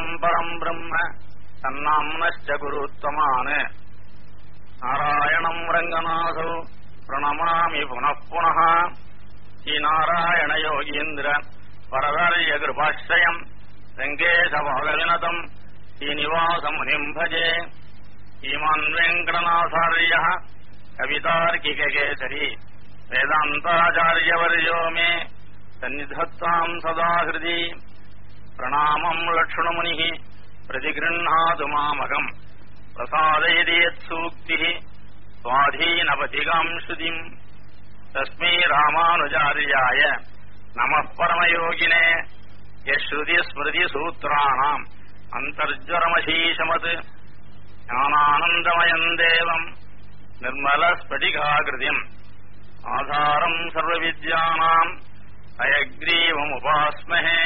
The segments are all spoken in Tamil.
பரம் பரம் பிரம்ம தன்னாம்னச்ச குருத்வமான் நாராயணம் ரங்கநாதோ பிரணமாமி புனః புனः ஸ்ரீநாராயண யோகீந்திர வரதர்ய கிருபாశ్రயம் ரங்கேசபாலவினதம் ஸ்ரீனிவாசம் முனிம் பஜே श्रीमान् वेङ्कटनाथार्यः कवितार्किककेसरी वेदान्ताचार्यवर्यो मे सन्निधत्ताम् सदा हृदि प्रणामम् लक्ष्मणमुनिः प्रतिगृह्णातु मामकम् प्रसादयति यत्सूक्तिः स्वाधीनपथिकाम् श्रुतिम् तस्मै रामानुजार्याय नमः परमयोगिने यश्रुतिस्मृतिसूत्राणाम् अन्तर्ज्वरमशीशमत् ஞானானந்தமயம் தேவம் நிர்மலஸ்படிகாகிருதிம் ஆதாரம் சர்வவித்யானாம் அயக்ரீவம் உபாஸ்மஹே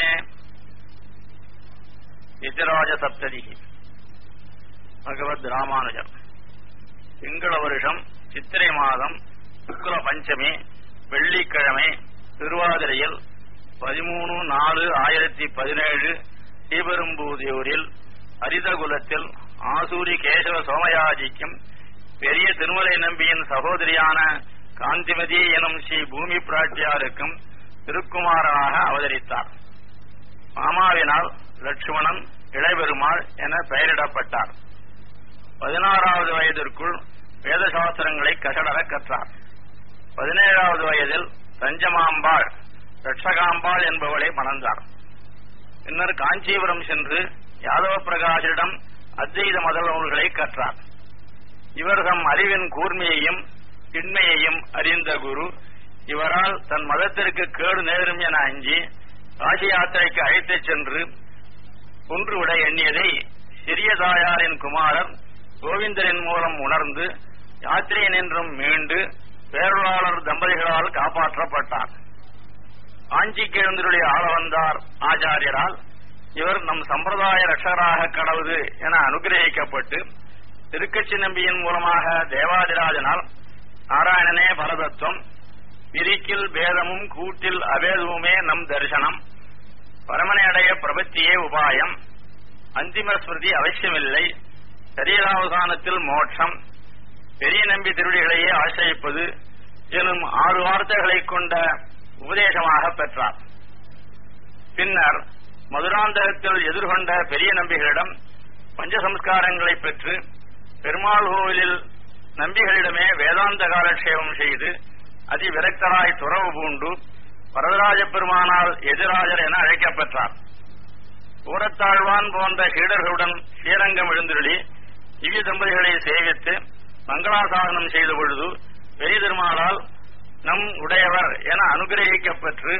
யஜராஜ சப்ததி பகவத் ராமானுஜர் திங்கள வருஷம் சித்திரை மாதம் சுக்ல பஞ்சமி வெள்ளிக்கிழமை திருவாதிரையில் பதிமூணு நாலு ஆயிரத்தி பதினேழு ஸ்ரீபெரும்பூதியூரில் ஹரிதகுலத்தில் ஆசூரி கேசவ சோமயாஜிக்கும் பெரிய திருமலை நம்பியின் சகோதரியான காந்திமதி எனும் ஸ்ரீ பூமி பிராட்டியாருக்கும் திருக்குமாரனாக அவதரித்தார் மாமாவினால் லட்சுமணன் இளைபெருமாள் என பெயரிடப்பட்டார் பதினாறாவது வயதிற்குள் வேத சாஸ்திரங்களை கசடர கற்றார் பதினேழாவது வயதில் தஞ்சமாம்பாள் ரட்சகாம்பாள் என்பவளை மணந்தார் பின்னர் காஞ்சிபுரம் சென்று யாதவ பிரகாஷிடம் அத்வைத மத நூல்களை கற்றார் இவர் தம் அறிவின் கூர்மையையும் திண்மையையும் அறிந்த குரு இவரால் தன் மதத்திற்கு கேடு நேரும் என அஞ்சி காசி யாத்திரைக்கு அழைத்துச் சென்று குன்றுவிட எண்ணியதை சிறிய தாயாரின் குமாரர் கோவிந்தரின் மூலம் உணர்ந்து யாத்திரையினின்றும் மீண்டு பேரொருளாளர் தம்பதிகளால் காப்பாற்றப்பட்டார் காஞ்சிக்கு எழுந்தருடைய ஆளவந்தார் ஆச்சாரியரால் இவர் நம் சம்பிரதாய ரட்சகராக கடவுது என அனுகிரகிக்கப்பட்டு திருக்கட்சி நம்பியின் மூலமாக தேவாதிராஜனால் நாராயணனே பரதத்துவம் விரிக்கில் பேதமும் கூட்டில் அபேதமுமே நம் தரிசனம் பரமனை அடைய பிரபத்தியே உபாயம் அந்திம ஸ்மிருதி அவசியமில்லை சரீராவசானத்தில் மோட்சம் பெரிய நம்பி திருடிகளையே ஆசிரியிப்பது எனும் ஆறு வார்த்தைகளைக் கொண்ட உபதேசமாக பெற்றார் பின்னர் மதுராந்தகத்தில் எதிர்கொண்ட பெரிய நம்பிகளிடம் பஞ்சசம்ஸ்காரங்களை பெற்று பெருமாள் கோவிலில் நம்பிகளிடமே வேதாந்த காலக்ஷேபம் செய்து அதிவிரக்தராய் துறவு பூண்டு வரதராஜ பெருமானால் எதிராஜர் என அழைக்கப்பெற்றார் ஊரத்தாழ்வான் போன்ற சீடர்களுடன் ஸ்ரீரங்கம் எழுந்துருளி திவ்ய தம்பதிகளை சேவித்து மங்களாசாசனம் செய்த பொழுது பெரிய திருமாலால் நம் உடையவர் என அனுகிரகிக்கப்பெற்று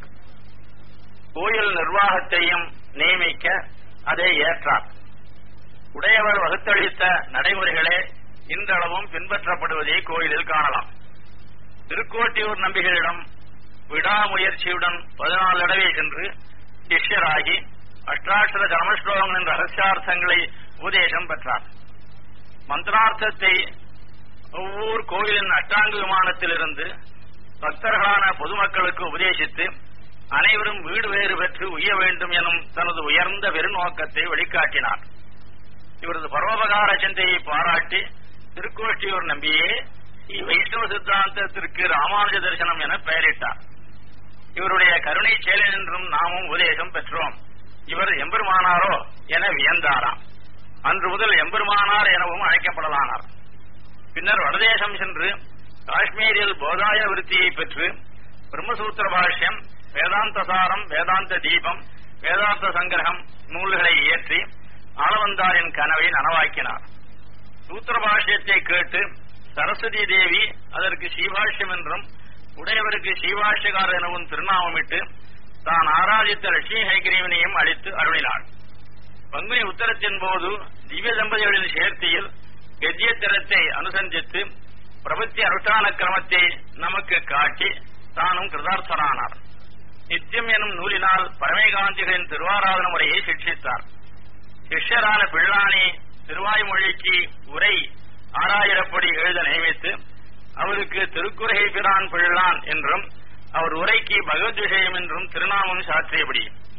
கோயில் நிர்வாகத்தையும் நியமிக்க அதை ஏற்றார் உடையவர் வகுத்தளித்த நடைமுறைகளே இன்றளவும் பின்பற்றப்படுவதை கோயிலில் காணலாம் திருக்கோட்டியூர் நம்பிகளிடம் விடாமுயற்சியுடன் பதினாலு தடவை சென்று சிஷ்யராகி அஷ்டாட்சர தர்மஸ்லோகங்களின் ரகசியார்த்தங்களை உபதேசம் பெற்றார் மந்திரார்த்தத்தை ஒவ்வொரு கோயிலின் அட்டாங்கு விமானத்திலிருந்து பக்தர்களான பொதுமக்களுக்கு உபதேசித்து அனைவரும் வீடு வேறு பெற்று உய்ய வேண்டும் எனும் தனது உயர்ந்த பெருநோக்கத்தை வெளிக்காட்டினார் இவரது பரோபகார சிந்தையை பாராட்டி திருக்கோஷ்டியூர் நம்பியே வைஷ்ணவ சித்தாந்தத்திற்கு ராமானுஜ தரிசனம் என பெயரிட்டார் இவருடைய கருணை செயலில் என்றும் நாமும் உபதேசம் பெற்றோம் இவர் எம்பெருமானாரோ என வியந்தாராம் அன்று முதல் எம்பெருமானார் எனவும் அழைக்கப்படலானார் பின்னர் வடதேசம் சென்று காஷ்மீரில் போதாய விருத்தியை பெற்று பிரம்மசூத்திர பாஷ்யம் வேதாந்த சாரம் வேதாந்த தீபம் வேதாந்த சங்கிரகம் நூல்களை இயற்றி ஆளவந்தாரின் கனவை நனவாக்கினார் சூத்திர பாஷ்யத்தை கேட்டு சரஸ்வதி தேவி அதற்கு ஸ்ரீபாஷ்யம் என்றும் உடையவருக்கு ஸ்ரீபாஷ்யகார் எனவும் திருநாமமிட்டு தான் ஆராதித்த லட்சுமி ஹைகிரீவனையும் அளித்து அருளினாள் பங்குனி உத்தரத்தின் போது திவ்ய தம்பதிகளின் சேர்த்தியில் கெஜ்யத்திரத்தை அனுசந்தித்து பிரபத்தி அனுஷ்டான கிரமத்தை நமக்கு காட்டி தானும் கிருதார்த்தனானார் நித்தியம் எனும் நூலினால் பரமேகாந்திகளின் திருவாராதன முறையை சிக்ஷித்தார் சிஷ்யரான பிள்ளானி திருவாய்மொழிக்கு உரை ஆறாயிரப்படி எழுத நியமித்து அவருக்கு திருக்குறை பிரான் பிள்ளான் என்றும் அவர் உரைக்கு பகவத் விஷயம் என்றும் திருநாமம் சாற்றியபடி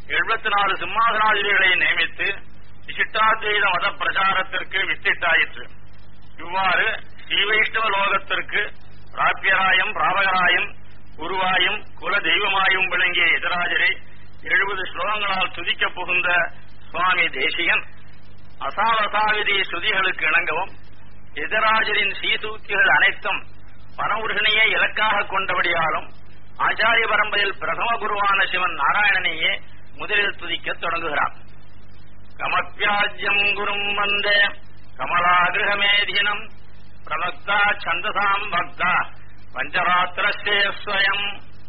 எழுபத்தி நாலு சிம்மாசனாதிரிகளை நியமித்து விசிஷ்டாத்வைத மத பிரச்சாரத்திற்கு வித்திட்டாயிற்று இவ்வாறு ஸ்ரீ வைஷ்ணவ லோகத்திற்கு பிராபியராயும் பிராபகராயும் குருவாயும் குல தெய்வமாயும் விளங்கிய எதிராஜரை எழுபது ஸ்லோகங்களால் துதிக்கப் புகுந்த சுவாமி தேசிகன் அசாவசாவிதி ஸ்ருதிகளுக்கு இணங்கவும் எதிராஜரின் சீசூக்கிகள் அனைத்தும் பரமுருகனையே இலக்காக கொண்டபடியாலும் ஆச்சாரிய பரம்பரையில் பிரதம குருவான சிவன் நாராயணனையே முதலில் துதிக்கத் தொடங்குகிறார் கமப்பியாஜ்யம் குரும் வந்த கமலாகிருகமேதினம் பிரபக்தா சந்தசாம் பக்தா பஞ்சராத்திரஸ்வயம்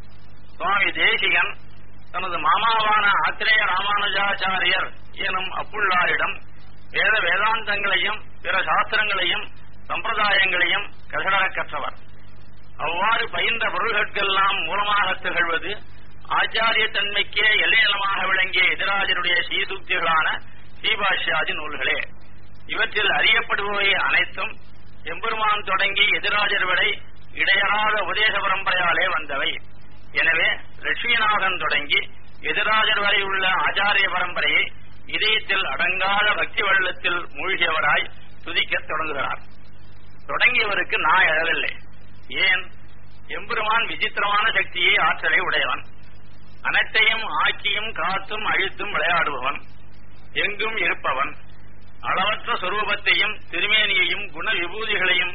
சுவாமி தேசிகன் தனது மாமாவான ஆத்திரேய ராமானுஜாச்சாரியர் எனும் அப்புள்ளாரிடம் வேத வேதாந்தங்களையும் பிற சாஸ்திரங்களையும் சம்பிரதாயங்களையும் கசடரக் கற்றவர் அவ்வாறு பயின்ற பொருள்களுக்கெல்லாம் மூலமாக திகழ்வது ஆச்சாரிய தன்மைக்கே எல்லையலமாக விளங்கிய எதிராஜருடைய சீசூக்திகளான சீபாஷ்யாதி நூல்களே இவற்றில் அறியப்படுபவை அனைத்தும் எம்பெருமான் தொடங்கி எதிராஜர் வரை இடையறாத உபதேச பரம்பரையாலே வந்தவை எனவே லட்சுமிநாதன் தொடங்கி எதிராஜர் வரை உள்ள ஆச்சாரிய பரம்பரையை இதயத்தில் அடங்காத பக்தி வெள்ளத்தில் மூழ்கியவராய் துதிக்கத் தொடங்குகிறார் தொடங்கியவருக்கு நான் எழவில்லை ஏன் எம்பெருமான் விசித்திரமான சக்தியை ஆற்றலை உடையவன் அனைத்தையும் ஆக்கியும் காத்தும் அழித்தும் விளையாடுபவன் எங்கும் இருப்பவன் அளவற்ற சொரூபத்தையும் திருமேனியையும் குண விபூதிகளையும்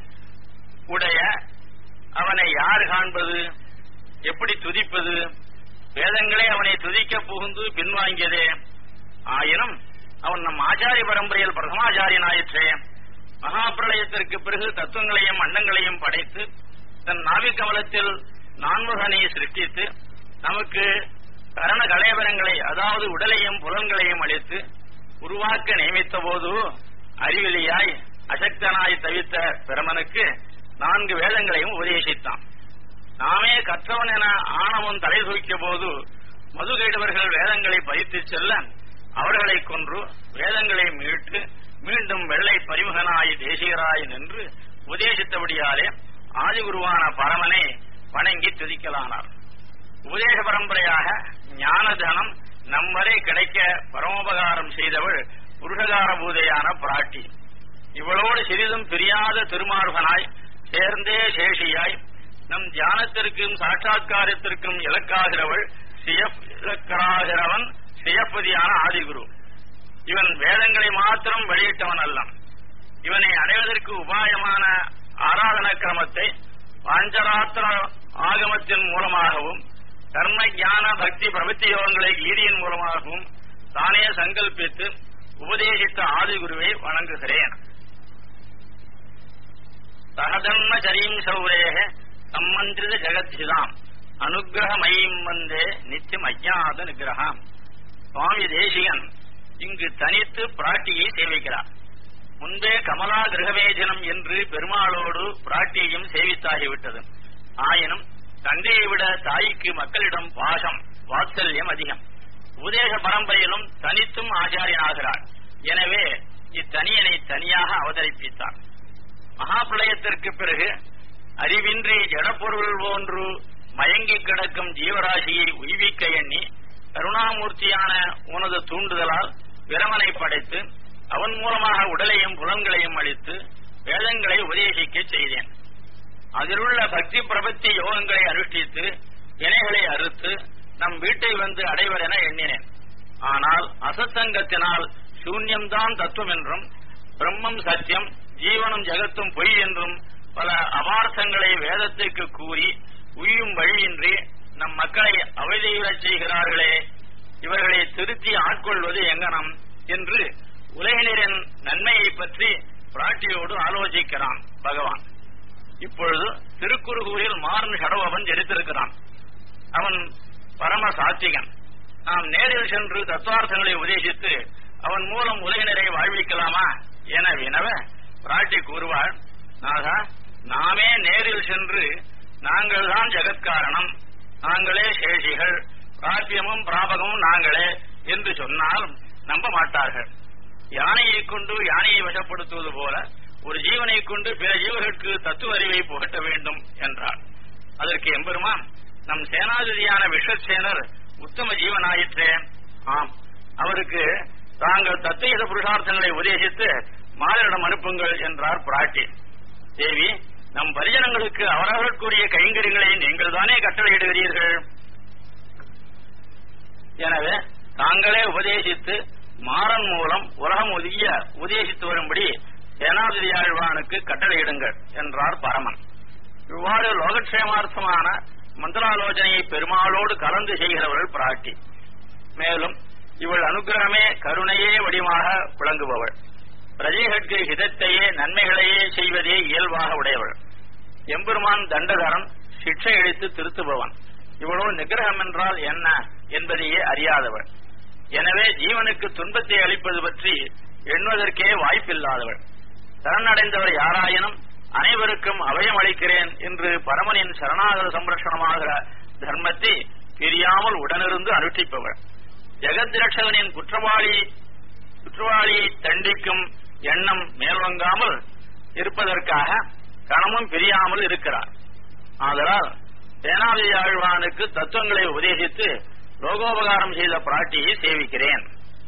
உடைய அவனை யார் காண்பது எப்படி துதிப்பது வேதங்களே அவனை துதிக்க புகுந்து பின்வாங்கியதே ஆயினும் அவன் நம் ஆச்சாரிய பரம்பரையில் பிரதமாச்சாரியனாயிற்றே மகாபிரளயத்திற்கு பிறகு தத்துவங்களையும் அண்டங்களையும் படைத்து தன் நாவி கமலத்தில் நான்முகனை சிருஷ்டித்து நமக்கு கரண கலையபரங்களை அதாவது உடலையும் புலன்களையும் அளித்து உருவாக்க நியமித்த போது அறிவிலியாய் அசக்தனாய் தவித்த பிரமனுக்கு நான்கு வேதங்களையும் உபதேசித்தான் நாமே கற்றவன் என ஆணவம் தலை தூக்கிய போது மது கேட்டவர்கள் வேதங்களை பறித்துச் செல்ல அவர்களை கொன்று வேதங்களை மீட்டு மீண்டும் வெள்ளை பரிமுகனாய் தேசிகராய் நின்று உபதேசித்தபடியாலே ஆதிகுருவான பரமனை வணங்கி துதிக்கலானார் உபதேச பரம்பரையாக ஞான தனம் நம்மவரை கிடைக்க பரமோபகாரம் செய்தவள் புருஷகார பூதையான பிராட்டி இவளோடு சிறிதும் பிரியாத திருமார்பனாய் சேர்ந்தே சேஷியாய் நம் தியானத்திற்கும் சாட்சா்காரத்திற்கும் இலக்காகிறவள் இலக்கராகிறவன் சியப்பதியான ஆதிகுரு இவன் வேதங்களை மாத்திரம் வெளியிட்டவன் அல்ல இவனை அடைவதற்கு உபாயமான ஆராதன கிரமத்தை பாஞ்சராத்திர ஆகமத்தின் மூலமாகவும் கர்ம ஞான பக்தி பிரபத்தி யோகங்களை கீதியின் மூலமாகவும் தானே சங்கல்பித்து உபதேசித்த ஆதிகுருவை வணங்குகிறேன் சகதன்ம சரீம் சௌரேக சம்மந்திரித ஜெகத்ஹிதாம் அனுகிரகமயம் வந்தே நித்தியம் அஜாத நிகிரகம் சுவாமி தேசிகன் இங்கு தனித்து பிராட்டியை சேவிக்கிறார் முன்பே கமலா கிரகவேஜனம் என்று பெருமாளோடு பிராட்டியையும் சேவித்தாகிவிட்டது ஆயினும் தந்தையை விட தாய்க்கு மக்களிடம் பாசம் வாத்சல்யம் அதிகம் உபதேச பரம்பரையிலும் தனித்தும் ஆச்சாரியனாகிறார் எனவே இத்தனியனை தனியாக அவதரிப்பித்தார் மகாபிரளயத்திற்கு பிறகு அறிவின்றி ஜடப்பொருள் போன்று மயங்கி கிடக்கும் ஜீவராசியை உய்விக்க எண்ணி கருணாமூர்த்தியான உனது தூண்டுதலால் பிரமனை படைத்து அவன் மூலமாக உடலையும் புலன்களையும் அளித்து வேதங்களை உபதேசிக்க செய்தேன் அதிலுள்ள பக்தி பிரபத்தி யோகங்களை அனுஷ்டித்து வினைகளை அறுத்து நம் வீட்டை வந்து அடைவர் என எண்ணினேன் ஆனால் அசத்தங்கத்தினால் சூன்யம்தான் தத்துவம் என்றும் பிரம்மம் சத்தியம் ஜீவனும் ஜெகத்தும் பொய் என்றும் பல அபார்த்தங்களை வேதத்திற்கு கூறி உயும் வழியின்றி நம் மக்களை அவதியுறச் செய்கிறார்களே இவர்களை திருத்தி ஆட்கொள்வது எங்கனம் என்று உலகினரின் நன்மையை பற்றி பிராட்டியோடு ஆலோசிக்கிறான் பகவான் இப்பொழுது திருக்குறுகூரில் மாறன் ஷடவன் ஜெரித்திருக்கிறான் அவன் பரம சாத்விகன் நாம் நேரில் சென்று தத்துவார்த்தங்களை உபதேசித்து அவன் மூலம் உலகினரை வாழ்விக்கலாமா என வினவ பிராட்டி கூறுவாள் நாகா நாமே நேரில் சென்று நாங்கள் தான் ஜெகத்காரணம் நாங்களே சேஷிகள் பிராபியமும் பிராபகமும் நாங்களே என்று சொன்னால் நம்ப மாட்டார்கள் யானையை கொண்டு யானையை வசப்படுத்துவது போல ஒரு ஜீவனை கொண்டு பிற ஜீவர்களுக்கு தத்துவ அறிவை புகட்ட வேண்டும் என்றார் அதற்கு எம்பெருமான் நம் சேனாதிபதியான விஸ்வசேனர் உத்தம ஜீவனாயிற்றே ஆம் அவருக்கு தாங்கள் தத்துவ புருஷார்த்தங்களை உபதேசித்து மாதரிடம் அனுப்புங்கள் என்றார் பிராட்டி தேவி நம் பரிஜனங்களுக்கு அவரவர்களுக்குரிய கைங்கரியங்களை நீங்கள் தானே கட்டளையிடுகிறீர்கள் எனவே தாங்களே உபதேசித்து மாறன் மூலம் உலகம் ஒதுங்கிய உபதேசித்து வரும்படி சேனாதிரி ஆழ்வானுக்கு கட்டளையிடுங்கள் என்றார் பரமன் இவ்வாறு லோகக்ஷேமார்த்தமான மந்திராலோசனையை பெருமாளோடு கலந்து செய்கிறவள் பிராட்டி மேலும் இவள் அனுகிரகமே கருணையே வடிவமாக விளங்குபவள் பிரஜைகளுக்கு ஹிதத்தையே நன்மைகளையே செய்வதே இயல்பாக உடையவள் எம்பெருமான் தண்டகரன் சிக்ஷை அளித்து திருத்துபவன் இவளோ நிகிரகம் என்றால் என்ன என்பதையே அறியாதவள் எனவே ஜீவனுக்கு துன்பத்தை அளிப்பது பற்றி எண்ணுவதற்கே வாய்ப்பில்லாதவள் சரணடைந்தவர் யாராயினும் அனைவருக்கும் அபயம் அளிக்கிறேன் என்று பரமனின் சரணாகர சம்ரட்சணமாகிற தர்மத்தை பிரியாமல் உடனிருந்து அனுஷ்டிப்பவள் ஜெகத்ரட்சகனின் குற்றவாளி குற்றவாளியை தண்டிக்கும் எண்ணம் மேல்வங்காமல் இருப்பதற்காக கணமும் பிரியாமல் இருக்கிறார் ஆதலால் சேனாதிரி ஆழ்வானுக்கு தத்துவங்களை உபதேசித்து லோகோபகாரம் செய்த பிராட்டியை சேவிக்கிறேன்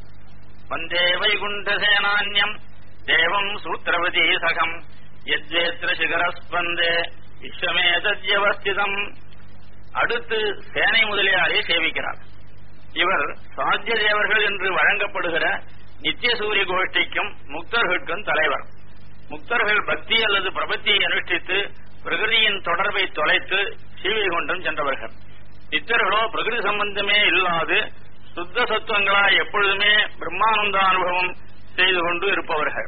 வந்தே வைகுண்ட சேனான்யம் தேவம் சூத்திரவதி சகம் யத்வேத்திர சிகரஸ்பந்தே விஸ்வமேதத்யவஸ்திதம் அடுத்து சேனை முதலியாரை சேவிக்கிறார் இவர் சாத்திய தேவர்கள் என்று வழங்கப்படுகிற நித்திய சூரிய கோஷ்டிக்கும் முக்தர்களுக்கும் தலைவர் முக்தர்கள் பக்தி அல்லது பிரபத்தியை அனுஷ்டித்து பிரகிருதியின் தொடர்பை தொலைத்து சீவைகுண்டம் சென்றவர்கள் நித்தர்களோ பிரகிருதி சம்பந்தமே இல்லாது சுத்த சத்துவங்களாய் எப்பொழுதுமே பிரம்மானந்த அனுபவம் செய்து கொண்டு இருப்பவர்கள்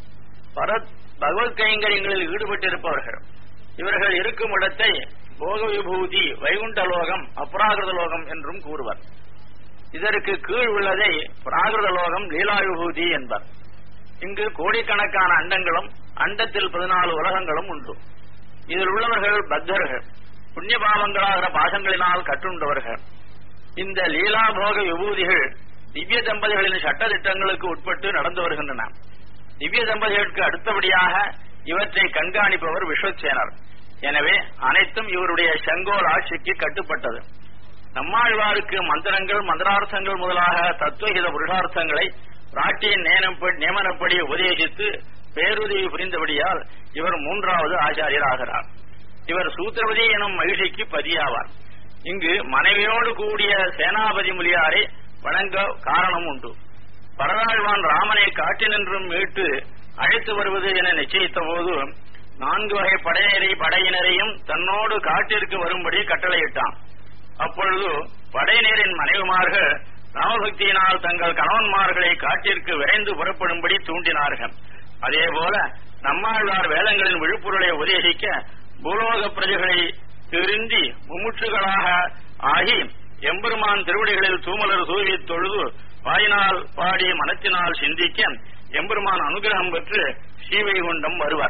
பரத் பகவத் கைங்கரியங்களில் ஈடுபட்டிருப்பவர்கள் இவர்கள் இருக்கும் இடத்தை போக விபூதி வைகுண்ட லோகம் அப்ராகிருத லோகம் என்றும் கூறுவர் இதற்கு கீழ் உள்ளதை பிராகிருத லோகம் லீலா விபூதி என்பர் இங்கு கோடிக்கணக்கான அண்டங்களும் அண்டத்தில் பதினாலு உலகங்களும் உண்டு இதில் உள்ளவர்கள் பக்தர்கள் புண்ணிய பாவங்களாகிற பாசங்களினால் கட்டுண்டவர்கள் இந்த லீலாபோக விபூதிகள் திவ்ய தம்பதிகளின் சட்டத்திட்டங்களுக்கு உட்பட்டு நடந்து வருகின்றன திவ்ய தம்பதிகளுக்கு அடுத்தபடியாக இவற்றை கண்காணிப்பவர் விஸ்வசேனர் எனவே அனைத்தும் இவருடைய செங்கோல் ஆட்சிக்கு கட்டுப்பட்டது நம்மாழ்வாருக்கு மந்திரங்கள் மந்திரார்த்தங்கள் முதலாக தத்துவகித புருஷார்த்தங்களை பிராட்டியின் நியமனப்படி உபதேசித்து பேருதவி புரிந்தபடியால் இவர் மூன்றாவது ஆச்சாரியர் ஆகிறார் இவர் சூத்திரபதி எனும் மகிழ்ச்சிக்கு பதியாவார் இங்கு மனைவியோடு கூடிய சேனாபதி முலியாரை வணங்க காரணம் உண்டு பரதாழ்வான் ராமனை காட்டினின்றும் மீட்டு அழைத்து வருவது என நிச்சயித்த போது நான்கு வகை படையினரை படையினரையும் தன்னோடு காட்டிற்கு வரும்படி கட்டளையிட்டான் அப்பொழுது படையினரின் மனைவிமார்கள் ராமபக்தியினால் தங்கள் கணவன்மார்களை காட்டிற்கு விரைந்து புறப்படும்படி தூண்டினார்கள் அதேபோல நம்மாழ்வார் வேதங்களின் விழுப்புரலை உபதேசிக்க பூலோக பிரஜைகளை திருந்தி முமுட்சுகளாக ஆகி எம்பெருமான் திருவடிகளில் தூமலர் தூவி தொழுது வாயினால் பாடி மனத்தினால் சிந்திக்க எம்பெருமான் அனுகிரகம் பெற்று ஸ்ரீவைகுண்டம் வருவார்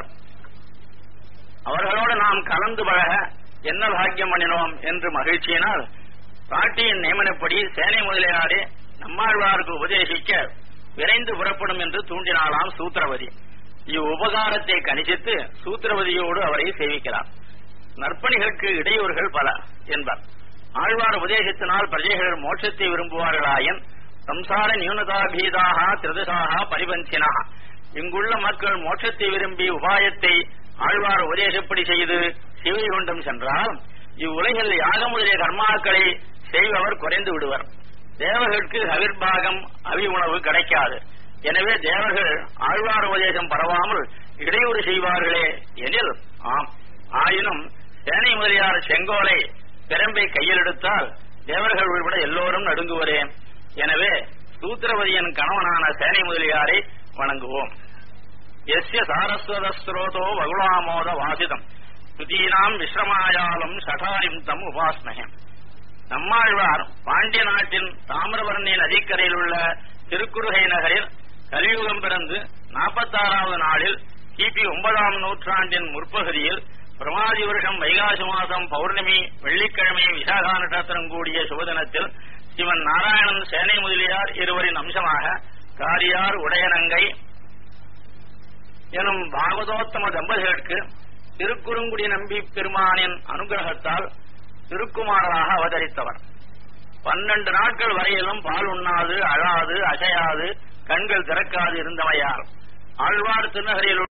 அவர்களோடு நாம் கலந்து பழக என்ன பாக்கியம் பண்ணினோம் என்று மகிழ்ச்சியினால் பாட்டியின் நியமனப்படி சேனை முதலியாரே நம்மாழ்வாருக்கு உபதேசிக்க விரைந்து புறப்படும் என்று தூண்டினாலாம் சூத்திரவதி இவ்வுபகாரத்தை கணிசித்து சூத்திரவதியோடு அவரை சேவிக்கிறார் நற்பணிகளுக்கு இடையூறுகள் பல என்பர் ஆழ்வார் உபதேசத்தினால் பிரஜைகள் மோட்சத்தை விரும்புவார்களாயின் சம்சார நியூனதாபீதாக திருதசாக பரிபந்தினா இங்குள்ள மக்கள் மோட்சத்தை விரும்பி உபாயத்தை ஆழ்வார் உபதேசப்படி செய்து சிவகொண்டம் சென்றால் இவ்வுலகில் யாக முதலிய கர்மாக்களை செய்பவர் குறைந்து விடுவர் தேவர்களுக்கு அவிர்பாகம் அவி உணவு கிடைக்காது எனவே தேவர்கள் ஆழ்வார் உபதேசம் பரவாமல் இடையூறு செய்வார்களே எனில் ஆம் ஆயினும் சேனை முதலியார் செங்கோலை பெரம்பை கையில் எடுத்தால் தேவர்கள் உள்பட எல்லோரும் நடுங்குவரே எனவே சூத்திரவதியின் கணவனான சேனை முதலியாரை வணங்குவோம் எஸ்ய சாரஸ்வத ஸ்ரோதோ வகுளாமோத வாசிதம் துதீனாம் விஸ்ரமாயாலம் சடாரிம் தம் உபாஸ்மகம் நம்மாழ்வார் பாண்டிய நாட்டின் தாமிரபரணி நதிக்கரையில் உள்ள திருக்குறுகை நகரில் கலியுகம் பிறந்து நாற்பத்தாறாவது நாளில் கிபி ஒன்பதாம் நூற்றாண்டின் முற்பகுதியில் பிரமாதி வருஷம் வைகாசி மாதம் பௌர்ணமி வெள்ளிக்கிழமை விசாகா நட்சத்திரம் கூடிய சுபதினத்தில் சிவன் நாராயணன் சேனை முதலியார் இருவரின் அம்சமாக காரியார் உடையனங்கை எனும் பாகவதோத்தம தம்பதிகளுக்கு திருக்குறுங்குடி நம்பி பெருமானின் அனுகிரகத்தால் திருக்குமாரராக அவதரித்தவர் பன்னெண்டு நாட்கள் வரையிலும் பால் உண்ணாது அழாது அசையாது கண்கள் திறக்காது இருந்தவையார் ஆழ்வார் திருநகரில்